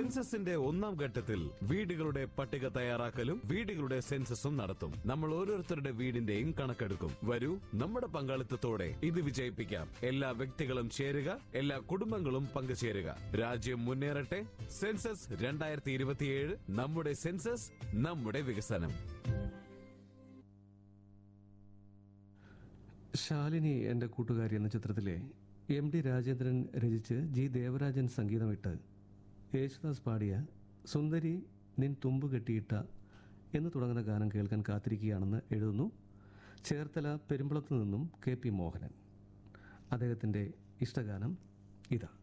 സെൻസസിന്റെ ഒന്നാം ഘട്ടത്തിൽ വീടുകളുടെ പട്ടിക തയ്യാറാക്കലും വീടുകളുടെ സെൻസസും നടത്തും നമ്മൾ ഓരോരുത്തരുടെ വീടിന്റെയും കണക്കെടുക്കും വരൂ നമ്മുടെ പങ്കാളിത്തത്തോടെ ഇത് വിജയിപ്പിക്കാം എല്ലാ വ്യക്തികളും ചേരുക എല്ലാ കുടുംബങ്ങളും പങ്കുചേരുക രാജ്യം മുന്നേറട്ടെ സെൻസസ് രണ്ടായിരത്തി ഇരുപത്തിയേഴ് നമ്മുടെ സെൻസസ് നമ്മുടെ വികസനം ശാലിനി എൻ്റെ കൂട്ടുകാരി എന്ന ചിത്രത്തിലെ എം ഡി രാജേന്ദ്രൻ രചിച്ച് ജി ദേവരാജൻ സംഗീതമിട്ട് യേശുദാസ് പാടിയ സുന്ദരി നിൻ തുമ്പ് കെട്ടിയിട്ട എന്ന് തുടങ്ങുന്ന ഗാനം കേൾക്കാൻ കാത്തിരിക്കുകയാണെന്ന് എഴുതുന്നു ചേർത്തല പെരുമ്പളത്തു നിന്നും കെ പി മോഹനൻ അദ്ദേഹത്തിൻ്റെ ഇഷ്ടഗാനം ഇതാ